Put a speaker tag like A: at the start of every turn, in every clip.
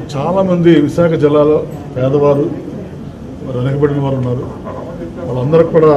A: చాలామంది విశాఖ జిల్లాలో పేదవారు మరి వెనకబడిన వారు ఉన్నారు వాళ్ళందరికీ కూడా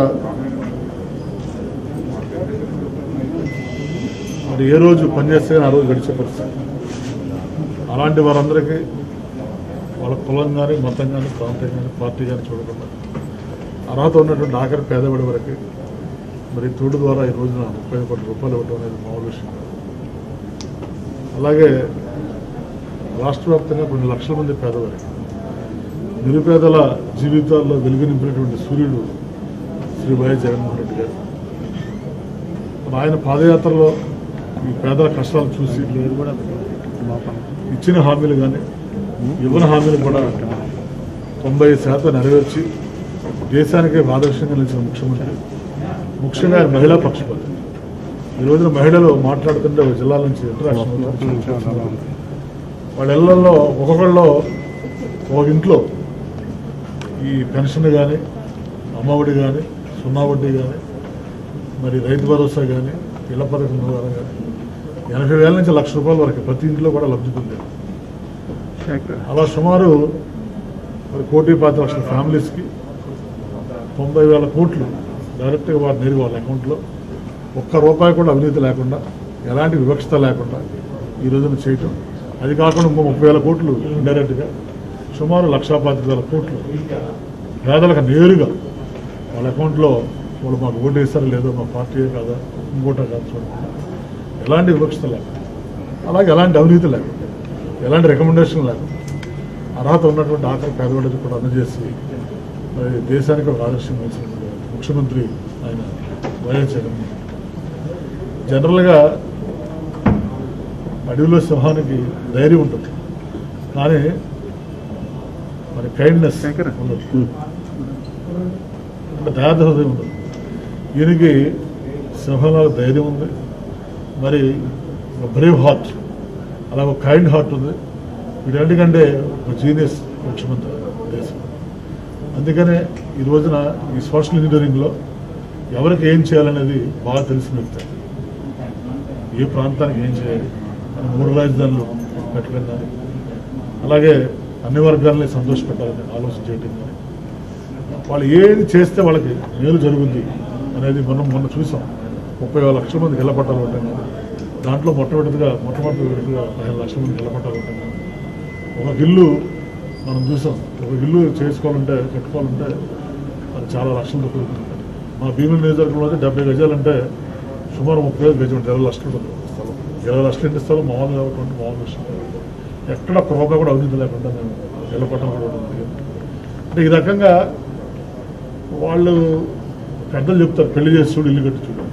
A: మరి ఏ రోజు పనిచేస్తే ఆ రోజు గడిచే పరిస్థితి అలాంటి వారందరికీ వాళ్ళ కులం కానీ మతం కానీ ప్రాంతం కానీ పార్టీ కానీ చూడకుండా అర్హత ఉన్నటువంటి ఆఖరి పేదవాడి వరకు మరి తోడు ద్వారా ఈ రోజున ముప్పై కోట్ల రూపాయలు ఇవ్వడం అనేది మామూలు విషయం కాదు. అలాగే రాష్ట్ర వ్యాప్తంగా కొన్ని లక్షల మంది పేదవారు నిరుపేదల జీవితాల్లో వెలుగు నింపినటువంటి సూర్యుడు శ్రీ వైఎస్ జగన్మోహన్ రెడ్డి గారు మరి ఆయన పాదయాత్రలో ఈ పేదల కష్టాలు చూసి ఇచ్చిన హామీలు కానీ ఇవ్వని హామీలు కూడా తొంభై శాతం నెరవేర్చి దేశానికే ఆదర్శంగా నిలిచిన ముఖ్యమంత్రి ముఖ్యంగా ఆయన మహిళా పక్షపాతి ఈ రోజున మహిళలు మాట్లాడుతుంటే ఒక జిల్లాల నుంచి ఇంటరాక్షన్ వాళ్ళ ఇళ్లలో ఒక్కొక్కళ్ళలో ఒక ఇంట్లో ఈ పెన్షన్ కానీ అమ్మఒడి కానీ సున్నా వడ్డీ కానీ మరి రైతు భరోసా కానీ ఇళ్ల పథకం ద్వారా కానీ ఎనభై వేల నుంచి లక్ష రూపాయల వరకు ప్రతి ఇంట్లో కూడా లబ్ధి పొందారు అలా సుమారు మరి కోటి పాతి లక్షల ఫ్యామిలీస్కి తొంభై వేల కోట్లు డైరెక్ట్గా వారి నేరుగా వాళ్ళ అకౌంట్లో ఒక్క రూపాయి కూడా అవినీతి లేకుండా ఎలాంటి వివక్షత లేకుండా ఈ రోజున చేయటం అది కాకుండా ఇంకో ముప్పై వేల కోట్లు ఇండైరెక్ట్గా సుమారు లక్షా పాతిక వేల కోట్లు పేదలకు నేరుగా వాళ్ళ అకౌంట్లో వాళ్ళు మాకు ఓటు వేస్తారో లేదో మా పార్టీ కాదా ఇంకోటో కాదు చూడకుండా ఎలాంటి వివక్షత లేకుండా అలాగే ఎలాంటి అవినీతి లేకుండా ఎలాంటి రికమెండేషన్ లేకుండా అర్హత ఉన్నటువంటి ఆఖరి పేదవాడికి కూడా అందజేసి మరి దేశానికి ఒక ఆదర్శం వేసినటువంటి ముఖ్యమంత్రి ఆయన వైఎస్ జగన్మోహన్ రెడ్డి. జనరల్గా అడవిలో సింహానికి ధైర్యం ఉంటుంది కానీ మరి కైండ్నెస్ ఉండదు అంటే దయార్థ హృదయం ఉండదు ఈయనకి సింహంలో ధైర్యం ఉంది మరి ఒక బ్రేవ్ హార్ట్ అలా ఒక కైండ్ హార్ట్ ఉంది వీటన్నిటికంటే ఒక జీనియస్ ముఖ్యమంత్రి దేశం అందుకనే ఈ రోజున ఈ సోషల్ ఇంజనీరింగ్లో ఎవరికి ఏం చేయాలనేది బాగా తెలిసిన వ్యక్తి ఏ ప్రాంతానికి ఏం చేయాలి మన మూడు రాజధానులు పెట్టడం కానీ అలాగే అన్ని వర్గాలని సంతోషపెట్టాలని ఆలోచన చేయడం కానీ వాళ్ళు ఏది చేస్తే వాళ్ళకి మేలు జరుగుద్ది అనేది మనం మొన్న చూసాం ముప్పై వేల లక్షల మంది గెలపట్టాలు ఉంటాం కానీ దాంట్లో మొట్టమొదటిగా మొట్టమొదటిగా పదిహేను లక్షల మంది గెలపట్టాలు ఉంటాం కానీ ఒక ఇల్లు మనం చూసాం ఒక ఇల్లు చేసుకోవాలంటే కట్టుకోవాలంటే అది చాలా లక్షలు దొరుకుతుంది మా భీముల నియోజకవర్గంలో అయితే డెబ్బై గజాలు అంటే సుమారు ముప్పై ఐదు గజం ఉంటుంది ఇరవై లక్షలు ఉంటుంది స్థలం ఇరవై లక్షలు ఇంటి స్థలం మామూలుగా కాబట్టి మామూలు విషయం కాదు. ఎక్కడ ఒక రూపాయి కూడా అవినీతి లేకుండా మేము నిలబడటం కూడా ఉంది అంటే ఈ రకంగా వాళ్ళు పెద్దలు చెప్తారు పెళ్లి చేసి చూడు ఇల్లు కట్టి చూడు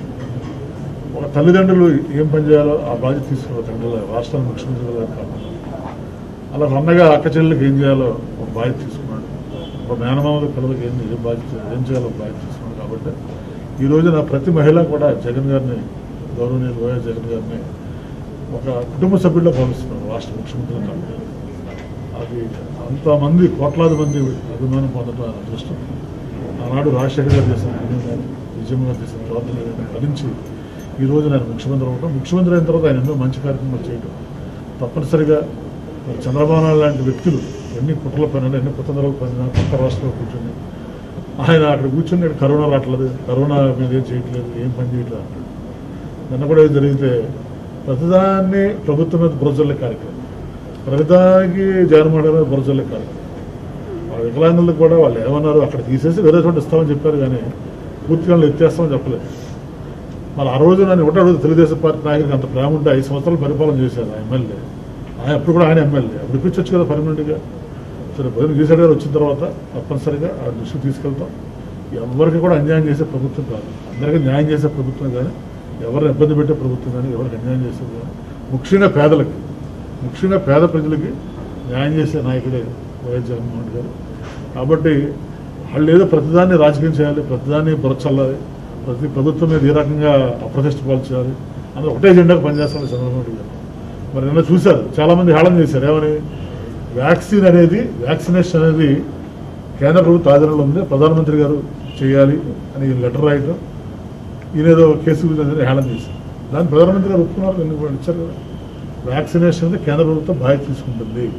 A: ఒక తల్లిదండ్రులు ఏం పని చేయాలో ఆ బాధ్యత తీసుకున్నారు తండ్రులు రాష్ట్రానికి ముఖ్యమంత్రి గారు కాకుండా అలా అన్నగా అక్క చెల్లెలకి ఏం చేయాలో ఒక బాధ్యత తీసుకున్నాడు ఒక మేనమామల పిల్లలకి ఏం ఏం బాధ్యత ఏం చేయాలో ఒక బాధ్యత తీసుకున్నాడు కాబట్టి ఈ రోజున ప్రతి మహిళ కూడా జగన్ గారిని గౌరవనీయులు వైఎస్ జగన్ గారిని ఒక కుటుంబ సభ్యుల్లో భావిస్తున్నారు రాష్ట్ర ముఖ్యమంత్రి కాబట్టి అది అంతమంది కోట్లాది మంది అభిమానం పొందడం ఆయన అదృష్టం ఆనాడు రాజశేఖర్ గారు చేసిన పుణ్యం కానీ విజయం గారు చేసిన ప్రార్థన కానీ ఫలించి ఈ రోజు ఆయన ముఖ్యమంత్రి అవ్వడం ముఖ్యమంత్రి అయిన తర్వాత ఆయన ఎన్నో మంచి కార్యక్రమాలు చేయడం తప్పనిసరిగా మరి చంద్రబాబు నాయుడు లాంటి వ్యక్తులు ఎన్ని కుట్రల పైన ఎన్ని కుతంత్రాల పైన పక్క రాష్ట్రంలో కూర్చొని ఆయన అక్కడ కూర్చొని "ఇక్కడ కరోనా రావట్లేదు కరోనా మీద ఏం చేయట్లేదు ఏం పని చేయట్లేదు అంటాడు నిన్న కూడా ఏం జరిగితే ప్రతిదాన్ని ప్రభుత్వం మీద బురజల్లే కార్యక్రమం ప్రతిదానికి జగన్మోహన్ రెడ్డి మీద బురజల్లే కార్యక్రమం ఆ వికలాంగులకు కూడా వాళ్ళు ఏమన్నారు అక్కడ తీసేసి వేరే చోట ఇస్తామని చెప్పారు కానీ పూర్తిగా వాళ్ళు ఎత్తేస్తామని చెప్పలేదు మరి ఆ రోజు నన్ను ఒకటే రోజు తెలుగుదేశం పార్టీ నాయకుడికి అంత ప్రేమ ఉంటే ఐదు సంవత్సరాలు పరిపాలన చేశారు ఆ ఎమ్మెల్యే ఆయన అప్పుడు కూడా ఆయన ఎమ్మెల్యే అప్పుడు ఇప్పించవచ్చు కదా పర్మనెంట్గా సరే బదులు గీసాడు గారు వచ్చిన తర్వాత తప్పనిసరిగా ఆ దృష్టికి తీసుకెళ్తాం ఎవరికి కూడా అన్యాయం చేసే ప్రభుత్వం కాదు అందరికీ న్యాయం చేసే ప్రభుత్వం కానీ ఎవరిని ఇబ్బంది పెట్టే ప్రభుత్వం కానీ ఎవరికి అన్యాయం చేసేది కానీ ముఖ్యంగా పేదలకి ముఖ్యంగా పేద ప్రజలకి న్యాయం చేసే నాయకుడే వైఎస్ జగన్మోహన్ రెడ్డి గారు కాబట్టి వాళ్ళు ఏదో ప్రతిదాన్ని రాజకీయం చేయాలి ప్రతిదాన్ని బురచల్లాలి ప్రతి ప్రభుత్వం మీద ఏ రకంగా అప్రతిష్ట పాలు చేయాలి అని ఒకటే జెండాకు పనిచేస్తాడు చంద్రబాబు నాయుడు గారు మరి నిన్న చూశారు చాలామంది హేళన చేశారు ఏమని వ్యాక్సిన్ అనేది వ్యాక్సినేషన్ అనేది కేంద్ర ప్రభుత్వ ఆధీనంలో ఉంది ప్రధానమంత్రి గారు చేయాలి అని లెటర్ రాయటం ఈయన ఏదో కేసు గురించి హేళన చేశారు దాన్ని ప్రధానమంత్రి గారు ఒప్పుకున్నారు ఎందుకు వాళ్ళు ఇచ్చారు కదా వ్యాక్సినేషన్ అనేది కేంద్ర ప్రభుత్వం బాధ్యత తీసుకుంటుంది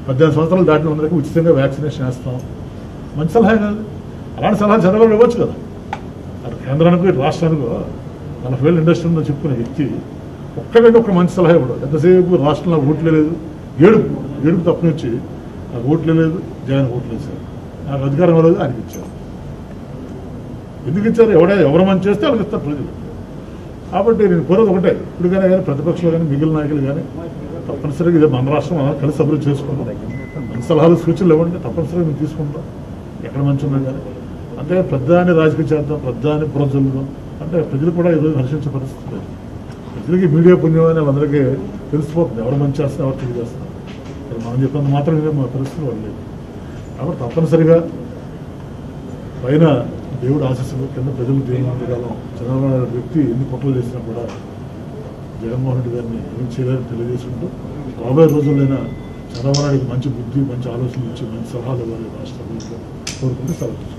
A: పద్దెనిమిది సంవత్సరాలు దాటిన అందరికీ ఉచితంగా వ్యాక్సినేషన్ వేస్తాం మంచి సలహా కాదు అలాంటి సలహా చంద్రబాబు ఇవ్వచ్చు కదా అటు కేంద్రానికి ఇటు రాష్ట్రానికి నలభై వేలు ఇండస్ట్రీ ఉందని చెప్పుకునే వ్యక్తి ఒక్కడికి ఒక మంచి సలహా ఇవ్వడు ఎంతసేపు రాష్ట్రంలో ఓట్లే లేదు ఏడుపు ఏడుపు తప్పనిచ్చి నాకు ఓట్లే లేదు జగన్ ఓట్లు వేశారు నాకు అధికారం ఇవ్వలేదు ఆయనకి ఇచ్చారు ఎందుకు ఇచ్చారు ఎవడే ఎవరు మంచి చేస్తే వాళ్ళకి ఇస్తారు ప్రజలు కాబట్టి నేను కోరేది ఒకటే ఇప్పుడు కానీ కానీ ప్రతిపక్షాలు కానీ మిగిలిన నాయకులు కానీ తప్పనిసరిగా ఇదే మన రాష్ట్రం మనం కలిసి అభివృద్ధి చేసుకుంటాం మంచి సలహాలు సూచనలు ఇవ్వండి తప్పనిసరిగా మేము తీసుకుంటాం ఎక్కడ మంచి ఉన్నా కానీ అంటే పెద్దాన్ని రాజకీయ చేద్దాం పెద్దాన్ని పురజల్లుదాం అంటే ప్రజలు కూడా ఈరోజు హర్షించే పరిస్థితి లేదు ప్రజలకి మీడియా పుణ్యం అని అందరికీ తెలిసిపోతుంది ఎవరు మంచి చేస్తున్నా ఎవరు తెలియజేస్తున్నారు మరి మనం చెప్పినంత మాత్రం ఇదే మా పరిస్థితి వాళ్ళు లేదు కాబట్టి తప్పనిసరిగా పైన దేవుడు ఆశీస్సులు కింద ప్రజలు దేవుని ఉండగలం చంద్రబాబు నాయుడు వ్యక్తి ఎన్ని కుట్రలు చేసినా కూడా జగన్మోహన్ రెడ్డి గారిని ఏం చేయాలని తెలియజేసుకుంటూ రాబోయే రోజులైనా చంద్రబాబు నాయుడికి మంచి బుద్ధి మంచి ఆలోచనలు ఇచ్చి మంచి సలహాలు ఇవ్వాలి రాష్ట్ర ప్రభుత్వం కోరుకుంటూ సెలవు